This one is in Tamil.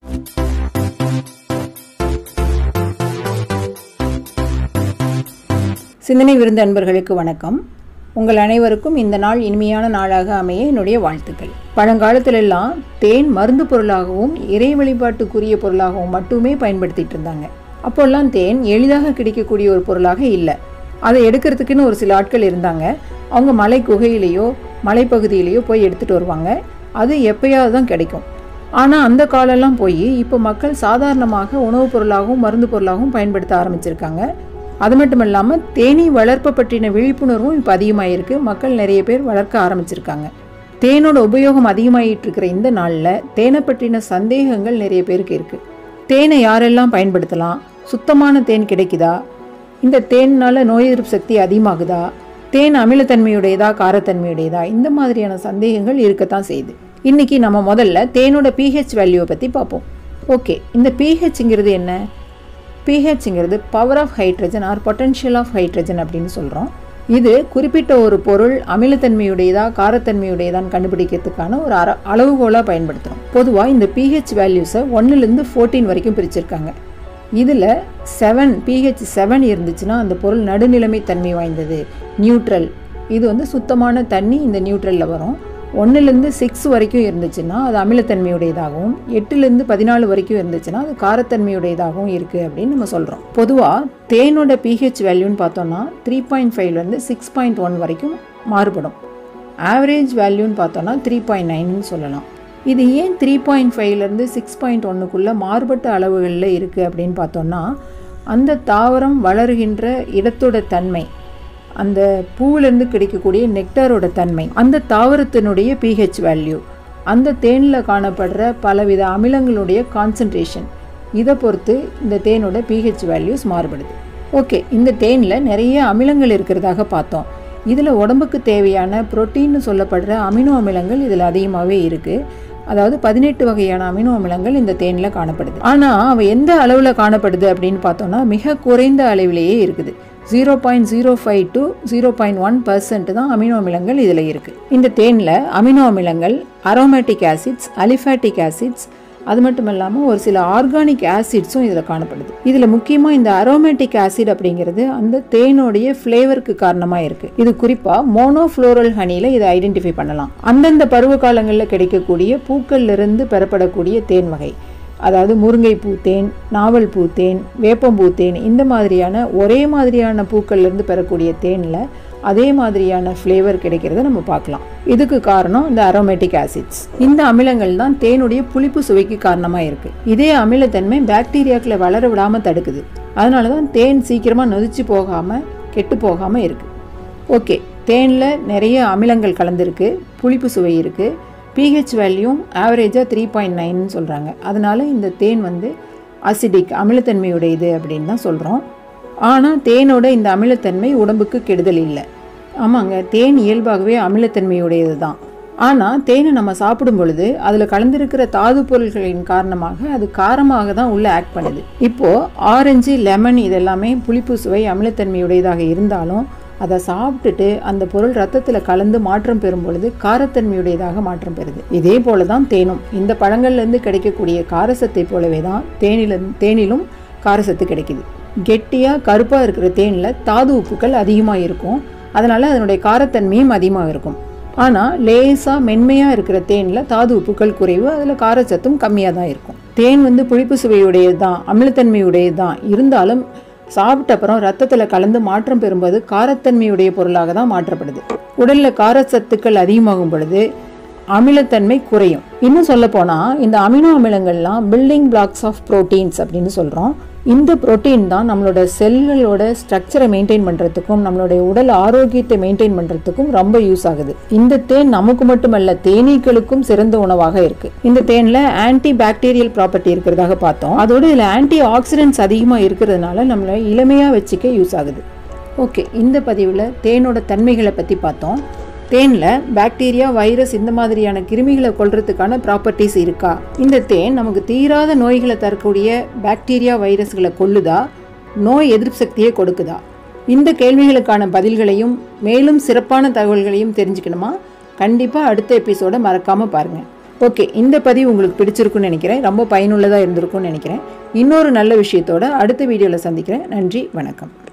சிந்தனை விருந்த அன்பர்களுக்கு வணக்கம் உங்கள் அனைவருக்கும் இந்த நாள் இனிமையான நாளாக அமைய என்னுடைய வாழ்த்துக்கள் பழங்காலத்திலெல்லாம் தேன் மருந்து பொருளாகவும் இறை வழிபாட்டுக்குரிய பொருளாகவும் மட்டுமே பயன்படுத்திட்டு இருந்தாங்க அப்போல்லாம் தேன் எளிதாக கிடைக்கக்கூடிய ஒரு பொருளாக இல்லை அதை எடுக்கிறதுக்குன்னு ஒரு சில ஆட்கள் இருந்தாங்க அவங்க மலை குகையிலேயோ மலைப்பகுதியிலேயோ போய் எடுத்துகிட்டு வருவாங்க அது எப்பயாவது தான் கிடைக்கும் ஆனால் அந்த காலம்லாம் போய் இப்போ மக்கள் சாதாரணமாக உணவுப் பொருளாகவும் மருந்து பொருளாகவும் பயன்படுத்த ஆரம்பிச்சிருக்காங்க அது மட்டும் இல்லாமல் தேனீ வளர்ப்பை பற்றின விழிப்புணர்வும் இப்போ அதிகமாகிருக்கு மக்கள் நிறைய பேர் வளர்க்க ஆரம்பிச்சிருக்காங்க தேனோட உபயோகம் அதிகமாகிட்டு இருக்கிற இந்த நாளில் தேனை பற்றின சந்தேகங்கள் நிறைய பேருக்கு இருக்குது தேனை யாரெல்லாம் பயன்படுத்தலாம் சுத்தமான தேன் கிடைக்குதா இந்த தேனால் நோய் எதிர்ப்பு சக்தி அதிகமாகுதா தேன் அமிலத்தன்மையுடையதா காரத்தன்மையுடையதா இந்த மாதிரியான சந்தேகங்கள் இருக்கத்தான் செய்யுது இன்னைக்கு நம்ம முதல்ல தேனோட பிஹெச் வேல்யூவை பற்றி பார்ப்போம் ஓகே இந்த பிஹெச்ங்கிறது என்ன பிஹெச்ங்கிறது power of hydrogen or potential of hydrogen அப்படின்னு சொல்கிறோம் இது குறிப்பிட்ட ஒரு பொருள் அமிலத்தன்மையுடையதா காரத்தன்மையுடையதான்னு கண்டுபிடிக்கிறதுக்கான ஒரு அற அளவுகோலாக பயன்படுத்துகிறோம் பொதுவாக இந்த பிஹெச் வேல்யூஸை ஒன்றுலேருந்து ஃபோர்டீன் வரைக்கும் பிரிச்சிருக்காங்க இதில் செவன் பிஹெச் செவன் இருந்துச்சுன்னா அந்த பொருள் நடுநிலைமை தன்மை வாய்ந்தது நியூட்ரல் இது வந்து சுத்தமான தண்ணி இந்த நியூட்ரலில் வரும் ஒன்றுலேருந்து சிக்ஸ் வரைக்கும் இருந்துச்சுன்னா அது அமிலத்தன்மையுடையதாகவும் எட்டுலேருந்து பதினாலு வரைக்கும் இருந்துச்சுன்னா அது காரத்தன்மையுடையதாகவும் இருக்குது அப்படின்னு நம்ம சொல்கிறோம் பொதுவாக தேனோட பிஹெச் வேல்யூன்னு பார்த்தோம்னா த்ரீ பாயிண்ட் ஃபைவ்லேருந்து சிக்ஸ் பாயிண்ட் ஒன் வரைக்கும் மாறுபடும் ஆவரேஜ் வேல்யூன்னு பார்த்தோம்னா த்ரீ பாயிண்ட் நைன்னு சொல்லலாம் இது ஏன் த்ரீ பாயிண்ட் ஃபைவ்லேருந்து சிக்ஸ் பாயிண்ட் ஒன்றுக்குள்ளே மாறுபட்ட அளவுகளில் இருக்குது அப்படின்னு பார்த்தோம்னா அந்த தாவரம் வளருகின்ற இடத்தோட தன்மை அந்த பூவிலேருந்து கிடைக்கக்கூடிய நெக்டாரோட தன்மை அந்த தாவரத்தினுடைய பிஹெச் வேல்யூ அந்த தேனில் காணப்படுற பலவித அமிலங்களுடைய கான்சன்ட்ரேஷன் இதை பொறுத்து இந்த தேனோட பிஹெச் வேல்யூஸ் மாறுபடுது ஓகே இந்த தேனில் நிறைய அமிலங்கள் இருக்கிறதாக பார்த்தோம் இதில் உடம்புக்கு தேவையான புரோட்டீன்னு சொல்லப்படுற அமினோ அமிலங்கள் இதில் அதிகமாகவே இருக்குது அதாவது பதினெட்டு வகையான அமினோ அமிலங்கள் இந்த தேனில் காணப்படுது ஆனால் அவை எந்த அளவில் காணப்படுது அப்படின்னு பார்த்தோம்னா மிக குறைந்த அளவிலேயே இருக்குது zero point zero five to zero point one percent தான் அமினோ அமிலங்கள் இதில் இருக்குது இந்த தேனில் அமினோ அமிலங்கள் அரோமேட்டிக் ஆசிட்ஸ் அலிஃபேட்டிக் ஆசிட்ஸ் அது மட்டும் இல்லாமல் ஒரு சில ஆர்கானிக் ஆசிட்ஸும் இதில் காணப்படுது இதில் முக்கியமாக இந்த அரோமேட்டிக் ஆசிட் அப்படிங்கிறது அந்த தேனோடைய ஃப்ளேவருக்கு காரணமாக இருக்குது இது குறிப்பாக மோனோஃப்ளோரல் ஹனியில் இதை ஐடென்டிஃபை பண்ணலாம் அந்தந்த பருவ காலங்களில் கிடைக்கக்கூடிய பூக்கள்லிருந்து பெறப்படக்கூடிய தேன் வகை அதாவது முருங்கைப்பூ தேன் நாவல் பூ தேன் வேப்பம்பூ தேன் இந்த மாதிரியான ஒரே மாதிரியான பூக்கள்லேருந்து பெறக்கூடிய தேனில் அதே மாதிரியான ஃப்ளேவர் கிடைக்கிறத நம்ம பார்க்கலாம் இதுக்கு காரணம் இந்த அரோமேட்டிக் ஆசிட்ஸ் இந்த அமிலங்கள் தான் தேனுடைய புளிப்பு சுவைக்கு காரணமாக இருக்குது இதே அமிலத்தன்மை பாக்டீரியாக்களை வளர விடாமல் தடுக்குது அதனால தான் தேன் சீக்கிரமாக நொதிச்சு போகாமல் கெட்டு போகாமல் இருக்குது ஓகே தேனில் நிறைய அமிலங்கள் கலந்துருக்கு புளிப்பு சுவை இருக்குது பிஹெச் வேல்யூம் ஆவரேஜாக த்ரீ பாயிண்ட் நைன்னு சொல்கிறாங்க அதனால இந்த தேன் வந்து அசிடிக் அமிலத்தன்மையுடையது அப்படின்னு தான் சொல்கிறோம் ஆனால் தேனோட இந்த அமிலத்தன்மை உடம்புக்கு கெடுதல் இல்லை ஆமாங்க தேன் இயல்பாகவே அமிலத்தன்மையுடையது தான் ஆனால் தேனை நம்ம சாப்பிடும் பொழுது அதில் கலந்திருக்கிற தாது பொருள்களின் காரணமாக அது காரமாக தான் உள்ளே ஆக்ட் பண்ணுது இப்போது ஆரஞ்சு லெமன் இதெல்லாமே புளிப்பு சுவை அமிலத்தன்மையுடையதாக இருந்தாலும் அதை சாப்பிட்டுட்டு அந்த பொருள் ரத்தத்தில் கலந்து மாற்றம் பெறும் பொழுது காரத்தன்மையுடையதாக மாற்றம் பெறுது இதே போல தான் தேனும் இந்த பழங்கள்லேருந்து கிடைக்கக்கூடிய காரசத்தை போலவே தான் தேனில தேனிலும் காரசத்து கிடைக்குது கெட்டியாக கருப்பாக இருக்கிற தேனில் தாது உப்புக்கள் அதிகமாக இருக்கும் அதனால் அதனுடைய காரத்தன்மையும் அதிகமாக இருக்கும் ஆனால் லேசாக மென்மையாக இருக்கிற தேனில் தாது உப்புக்கள் குறைவு அதில் காரச்சத்தும் கம்மியாக தான் இருக்கும் தேன் வந்து புளிப்பு சுவையுடையது தான் அமிலத்தன்மையுடையது தான் இருந்தாலும் சாப்பிட்ட அப்புறம் ரத்தத்தில் கலந்து மாற்றம் பெறும்போது காரத்தன்மையுடைய பொருளாக தான் மாற்றப்படுது உடலில் காரச்சத்துக்கள் அதிகமாகும் பொழுது அமிலத்தன்மை குறையும் இன்னும் சொல்ல போனால் இந்த அமினோ அமிலங்கள்லாம் பில்டிங் பிளாக்ஸ் ஆஃப் ப்ரோட்டீன்ஸ் அப்படின்னு சொல்கிறோம் இந்த புரோட்டீன் தான் நம்மளோட செல்களோட ஸ்ட்ரக்சரை மெயின்டைன் பண்ணுறதுக்கும் நம்மளுடைய உடல் ஆரோக்கியத்தை மெயின்டைன் பண்ணுறதுக்கும் ரொம்ப யூஸ் ஆகுது இந்த தேன் நமக்கு மட்டுமல்ல தேனீக்களுக்கும் சிறந்த உணவாக இருக்கு இந்த தேனில் ஆன்டி பாக்டீரியல் ப்ராப்பர்ட்டி இருக்கிறதாக பார்த்தோம் அதோட இதில் ஆன்டி ஆக்சிடென்ட்ஸ் அதிகமாக இருக்கிறதுனால நம்மளை இளமையாக வச்சுக்க யூஸ் ஆகுது ஓகே இந்த பதிவில் தேனோட தன்மைகளை பற்றி பார்த்தோம் தேனில் பாக்டீரியா வைரஸ் இந்த மாதிரியான கிருமிகளை கொல்றதுக்கான ப்ராப்பர்ட்டிஸ் இருக்கா இந்த தேன் நமக்கு தீராத நோய்களை தரக்கூடிய பாக்டீரியா வைரஸ்களை கொல்லுதா நோய் எதிர்ப்பு சக்தியை கொடுக்குதா இந்த கேள்விகளுக்கான பதில்களையும் மேலும் சிறப்பான தகவல்களையும் தெரிஞ்சுக்கணுமா கண்டிப்பாக அடுத்த எபிசோடை மறக்காமல் பாருங்கள் ஓகே இந்த பதிவு உங்களுக்கு பிடிச்சிருக்குன்னு நினைக்கிறேன் ரொம்ப பயனுள்ளதாக இருந்திருக்கும்னு நினைக்கிறேன் இன்னொரு நல்ல விஷயத்தோட அடுத்த வீடியோவில் சந்திக்கிறேன் நன்றி வணக்கம்